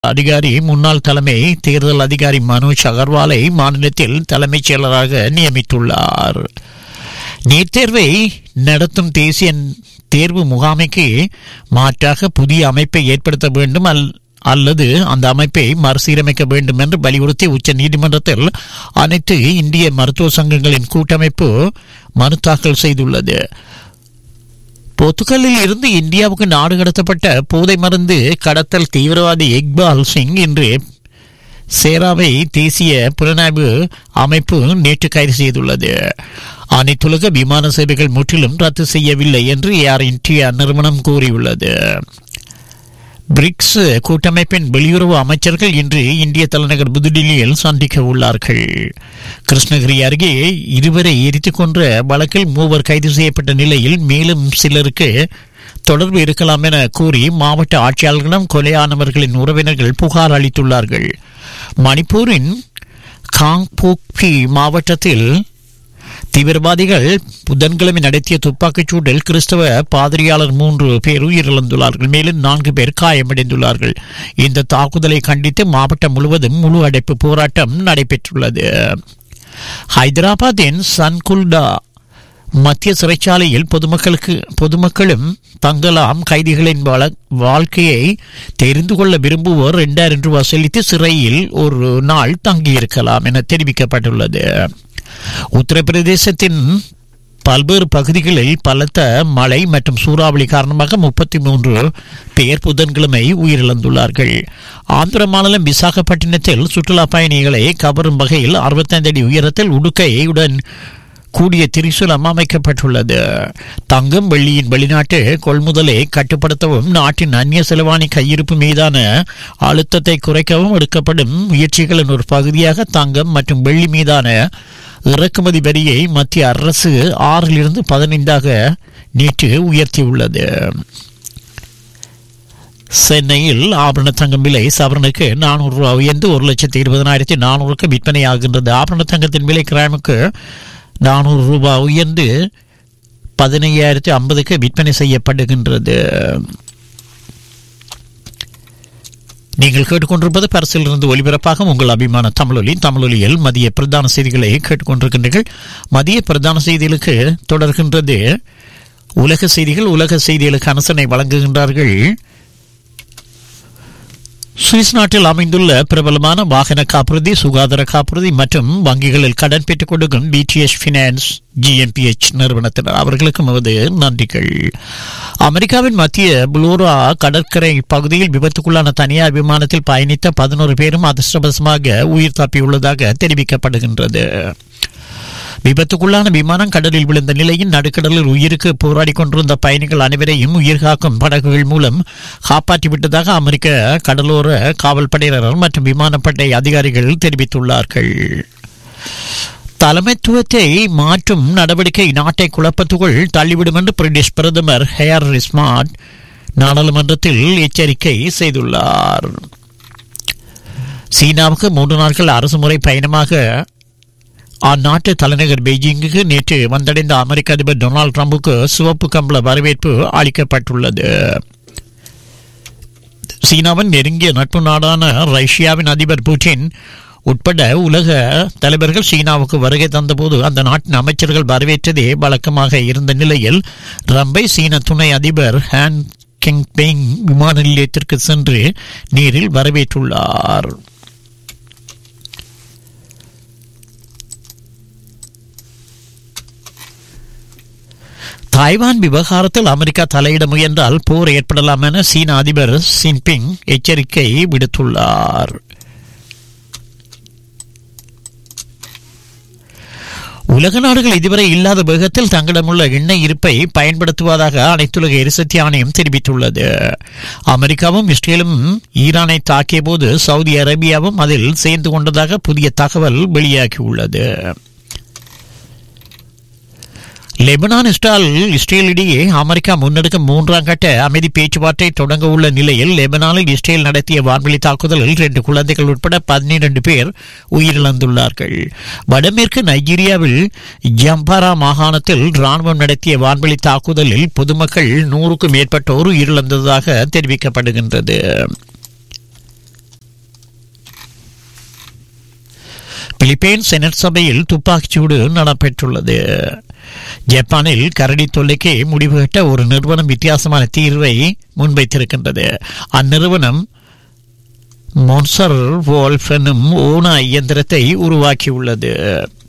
அதிகாரி முன்னாள் தலைமை தேர்தல் அதிகாரி மனோஜ் அகர்வாலை மாநிலத்தில் தலைமைச் செயலராக நியமித்துள்ளார் நீட் தேர்வை நடத்தும் தேசிய தேர்வு முகாமைக்கு மாற்றாக புதிய அமைப்பை ஏற்படுத்த வேண்டும் அல் அல்லது அந்த அமைப்பை மறுசீரமைக்க வேண்டும் என்று வலியுறுத்தி உச்ச நீதிமன்றத்தில் அனைத்து இந்திய மருத்துவ சங்கங்களின் கூட்டமைப்பு மனு தாக்கல் செய்துள்ளது போர்த்துகலில் இருந்து இந்தியாவுக்கு நாடு கடத்தப்பட்ட போதை மருந்து கடத்தல் தீவிரவாதி இக்பால் சிங் இன்று சேராவை தேசிய புலனாய்வு அமைப்பு நேற்று கைது செய்துள்ளது அனைத்துலக விமான சேவைகள் முற்றிலும் ரத்து செய்யவில்லை என்று ஏர் இந்தியா நிறுவனம் கூறியுள்ளது பிரிக்ஸ் கூட்டமைப்பின் வெளியுறவு அமைச்சர்கள் இன்று இந்திய தலைநகர் புதுடில்லியில் சந்திக்க உள்ளார்கள் கிருஷ்ணகிரி அருகே இருவரை எரித்துக் கொன்ற வழக்கில் மூவர் கைது செய்யப்பட்ட நிலையில் மேலும் சிலருக்கு தொடர்பு இருக்கலாம் என கூறி மாவட்ட ஆட்சியாளர்களிடம் கொலையானவர்களின் உறவினர்கள் புகார் அளித்துள்ளார்கள் மணிப்பூரின் காங்போக்பி மாவட்டத்தில் தீவிரவாதிகள் புதன்கிழமை நடத்திய துப்பாக்கிச் சூட்டில் கிறிஸ்தவ பாதிரியாளர் மூன்று பேர் உயிரிழந்துள்ளார்கள் மேலும் நான்கு பேர் காயமடைந்துள்ளார்கள் இந்த தாக்குதலை கண்டித்து மாவட்டம் முழுவதும் முழு அடைப்பு போராட்டம் நடைபெற்றுள்ளது ஹைதராபாத்தின் சன்குல்டா மத்திய சிறைச்சாலையில் பொதுமக்களுக்கு பொதுமக்களும் தங்கலாம் கைதிகளின் வாழ்க்கையை தெரிந்து கொள்ள விரும்புவோர் இரண்டாயிரம் ரூபாய் செலுத்தி சிறையில் ஒரு நாள் தங்கியிருக்கலாம் என தெரிவிக்கப்பட்டுள்ளது உத்தரப்பிரதேசத்தின் பல்வேறு பகுதிகளில் பலத்த மழை மற்றும் சூறாவளி காரணமாக முப்பத்தி மூன்று பேர் புதன்கிழமை உயிரிழந்துள்ளார்கள் ஆந்திர மாநிலம் விசாகப்பட்டினத்தில் சுற்றுலா பயணிகளை கவரும் வகையில் அறுபத்தைந்து அடி உயரத்தில் உடுக்கையுடன் கூடிய திரிசூலம் அமைக்கப்பட்டுள்ளது தங்கம் வெள்ளியின் வெளிநாட்டு கொள்முதலை கட்டுப்படுத்தவும் நாட்டின் அந்நிய செலவாணி கையிருப்பு மீதான அழுத்தத்தை குறைக்கவும் எடுக்கப்படும் முயற்சிகளின் ஒரு பகுதியாக தங்கம் மற்றும் வெள்ளி மீதான இறக்குமதி வரியை மத்திய அரசு ஆறிலிருந்து பதினைந்தாக நேற்று உயர்த்தியுள்ளது சென்னையில் ஆபரண தங்கம் விலை சவரனுக்கு நானூறு ரூபாய் உயர்ந்து ஒரு லட்சத்தி இருபதனாயிரத்தி நானூறுக்கு விற்பனையாகின்றது ஆபரண தங்கத்தின் விலை கிராமுக்கு நானூறு ரூபாய் உயர்ந்து பதினையாயிரத்தி ஐம்பதுக்கு விற்பனை செய்யப்படுகின்றது நீங்கள் கேட்டுக்கொண்டிருப்பது பரிசிலிருந்து ஒலிபரப்பாக உங்கள் அபிமான தமிழொலி தமிழொலியில் மதிய பிரதான செய்திகளை கேட்டுக்கொண்டிருக்கின்றீர்கள் மதிய பிரதான செய்திகளுக்கு தொடர்கின்றது உலக செய்திகள் உலக செய்திகளுக்கு அனுசனை வழங்குகின்றார்கள் சுவிஸ் நாட்டில் அமைந்துள்ள பிரபலமான வாகன காப்புறுதி சுகாதார காப்புறுதி மற்றும் வங்கிகளில் கடன் பெற்றுக் கொடுக்கும் பிடிஎஸ் பினான்ஸ் ஜிஎம்பிஎச் நிறுவனத்தினர் அவர்களுக்கும் நமது நன்றிகள் அமெரிக்காவின் மத்திய புளோரா கடற்கரை பகுதியில் விபத்துக்குள்ளான தனியார் விமானத்தில் பயணித்த பதினோரு பேரும் அதிர்ஷ்டவசமாக உயிர் தப்பியுள்ளதாக தெரிவிக்கப்படுகின்றது விபத்துக்குள்ளான விமானம் கடலில் விழுந்த நிலையில் நடுக்கடலில் உயிருக்கு போராடி கொண்டிருந்த பயணிகள் அனைவரையும் உயிர்காக்கும் படகுகள் மூலம் காப்பாற்றிவிட்டதாக அமெரிக்க கடலோர காவல்படையினர் மற்றும் விமானப்படை அதிகாரிகள் தெரிவித்துள்ளார்கள் தலைமைத்துவத்தை மாற்றும் நடவடிக்கை நாட்டை குழப்பத்துக்குள் தள்ளிவிடும் என்று பிரிட்டிஷ் பிரதமர் ஹேர் ரிஸ்மார்ட் நாடாளுமன்றத்தில் எச்சரிக்கை செய்துள்ளார் சீனாவுக்கு மூன்று நாட்கள் அரசுமுறை பயணமாக அந்நாட்டு தலைநகர் பெய்ஜிங்குக்கு நேற்று வந்தடைந்த அமெரிக்க அதிபர் டொனால்டு டிரம்புக்கு சிவப்பு கம்பள வரவேற்பு அளிக்கப்பட்டுள்ளது சீனாவின் நெருங்கிய நட்பு நாடான ரஷ்யாவின் அதிபர் புட்டின் உட்பட உலக தலைவர்கள் சீனாவுக்கு வருகை தந்தபோது அந்த நாட்டின் அமைச்சர்கள் வரவேற்றதே வழக்கமாக இருந்த நிலையில் ட்ரம்பை சீன துணை அதிபர் ஹான் கிங்பெங் விமான நிலையத்திற்கு சென்று நேரில் வரவேற்றுள்ளார் தாய்வான் விவகாரத்தில் அமெரிக்கா தலையிட முயன்றால் போர் ஏற்படலாம் என சீன அதிபர் சின்பிங் எச்சரிக்கை விடுத்துள்ளார் உலக நாடுகள் இதுவரை இல்லாத வேகத்தில் தங்களிடமுள்ள எண்ணெய் இருப்பை பயன்படுத்துவதாக அனைத்துலக எரிசக்தி ஆணையம் தெரிவித்துள்ளது அமெரிக்காவும் இஸ்ரேலும் ஈரானை தாக்கிய போது சவுதி அரேபியாவும் அதில் சேர்ந்து கொண்டதாக புதிய தகவல் வெளியாகியுள்ளது லெபனான் இஸ்ரால் இஸ்ரேலிடையே அமெரிக்கா முன்னெடுக்கும் மூன்றாம் கட்ட அமைதி பேச்சுவார்த்தை தொடங்க உள்ள நிலையில் லெபனானில் இஸ்ரேல் நடத்திய வான்வெளி தாக்குதலில் இரண்டு குழந்தைகள் உட்பட பதினிரண்டு பேர் உயிரிழந்துள்ளார்கள் வடமேற்கு நைஜீரியாவில் ஜம்பாரா மாகாணத்தில் ராணுவம் நடத்திய வான்வெளி தாக்குதலில் பொதுமக்கள் நூறுக்கும் மேற்பட்டோர் உயிரிழந்ததாக தெரிவிக்கப்படுகின்றது பிலிப்பைன் செனட் சபையில் துப்பாக்கிச்சூடு நடைபெற்றுள்ளது ஜப்பானில் கரடி தொல்லைக்கு முடிவு கட்ட ஒரு நிறுவனம் வித்தியாசமான தீர்வை முன்வைத்திருக்கின்றது அந்நிறுவனம் மொன்சர் வோல்ஃப் எனும் ஓனா இயந்திரத்தை உருவாக்கியுள்ளது